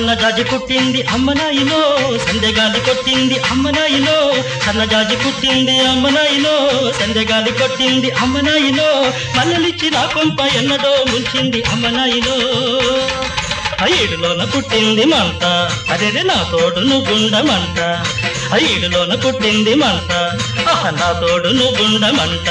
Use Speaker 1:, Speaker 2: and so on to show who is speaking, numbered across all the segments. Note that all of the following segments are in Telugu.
Speaker 1: సన్నజాజి పుట్టింది అమ్మనాయిలో సందెగాలి కొట్టింది అమ్మనాయిలో సన్నజాజి పుట్టింది అమ్మనాయిలో సందెగాలి కొట్టింది అమ్మనాయిలో మల్లలిచ్చి నా కొంప ఎన్నడో ముంచింది అమ్మనాయిలో ఐడులోన పుట్టింది మంట అదే నా తోడును గుండమంట ఐడులోన పుట్టింది మంట ఆహ నా తోడును గుండమంట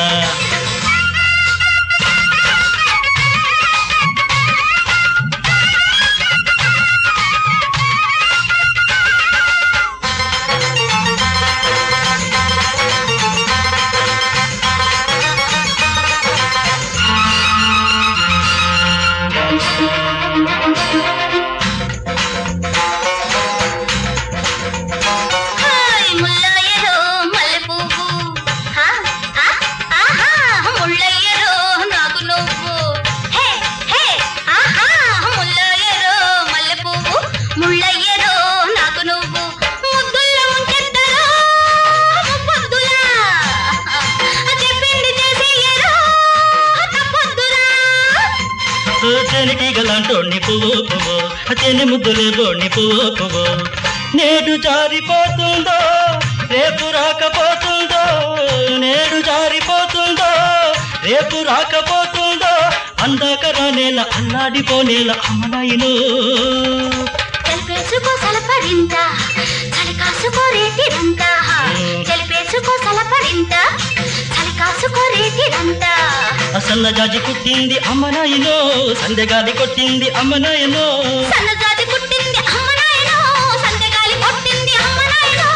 Speaker 2: హాయ్ ముల్లయ్యలో మల్లెపువ్వు హా హా ఆహా ముల్లయ్యలో నాకు నువ్వు హే హే ఆహా ముల్లయ్యలో మల్లెపువ్వు ముల్లయ్యలో నాకు నువ్వు ముద్దుల ముంచెత్తలో ముప్పొద్దులా చెప్పింది చేసేయరా తప్పొద్దురా
Speaker 1: తేనెటీగ లాంటోణ్ణి పువ్వు పువ్వు తేనె ముద్దులే బోణ్ణి పువ్వు పువ్వు నేడు జారిపోతుందో రేపు రాకపోతుందో నేడు జారిపోతుందో రేపు రాకపోతుందో అందాక రానేల అల్లాడిపోనేల అమ్మనాయిను
Speaker 2: తెలిపేసుకో సలపడింత చలి కాసుకో రేతిరంత తెలిపేసుకో సలపడింత చలి కాసుకో రేతిరంత
Speaker 1: సన్న జాజి కుట్టింది అమ్మనాయిలో సందెగాలి కొట్టింది అమ్మనాయిలో
Speaker 2: సన్నజాతి పుట్టింది అమ్మనాయనో సందెగాలి కొట్టింది అమ్మనాయనో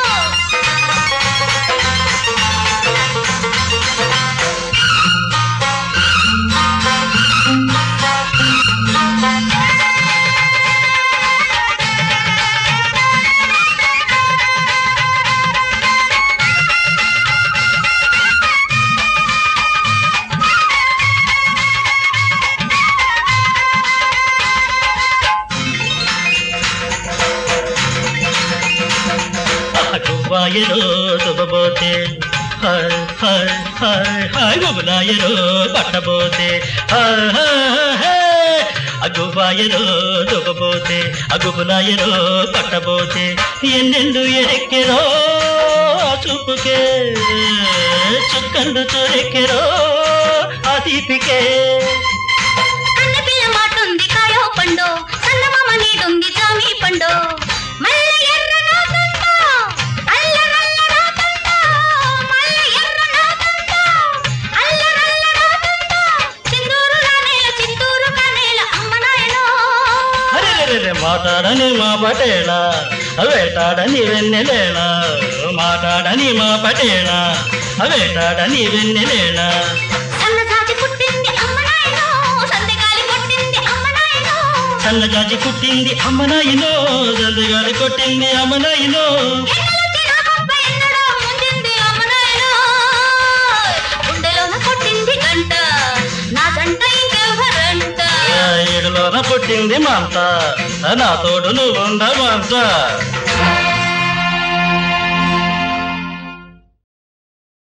Speaker 1: గువ్వాయలో దుబ్బబోతే హాయ్ హాయ్ హాయ్ హాయ్ గుబులాయలో పట్టబోతే హాయ్ హాయ్ హాయ్ అగుబాయలో దుబ్బబోతే అగుబులాయలో పట్టబోతే ఎన్నెండు ఎరెక్కెరో ఆ చూపుకే చుక్కలు చొరెక్కెరో ఆ తీపికే
Speaker 2: అన్న పిల్ల మాటుంది కాయో పండు సన్నమామ నీడుంది జామి పండు మల్ల ఎర్ర నాదంట అల్ల నల్ల నాదంట మల్ల ఎర్ర నాదంట అల్ల నల్ల నాదంట చిందూరు రానేల చిందూరు కానేల అమ్మనాయనో
Speaker 1: అరెరెరెరె మాట్లాడని మా పటేళ వేటాడని వెన్నెలేళ మాట్లాడని మా పటేళ వేటాడని వెన్నెలేళ
Speaker 2: సన్నజాజి పుట్టింది అమ్మనాయనో సందెగాలి కొట్టింది అమ్మనాయనో
Speaker 1: సన్నజాజి కుట్టింది అమ్మనాయినో జల్దిగాలి కొట్టింది అమ్మనాయినో
Speaker 2: ఎన్నెలొచ్చి నా కొంప ఎన్నడో ముంచింది అమ్మనాయనో గుండెలోన కొట్టింది గంట నా జంట ఇంకెవరంట
Speaker 1: ఏడులోన పుట్టింది మంట నా తోడు నువ్వు ఉండమంట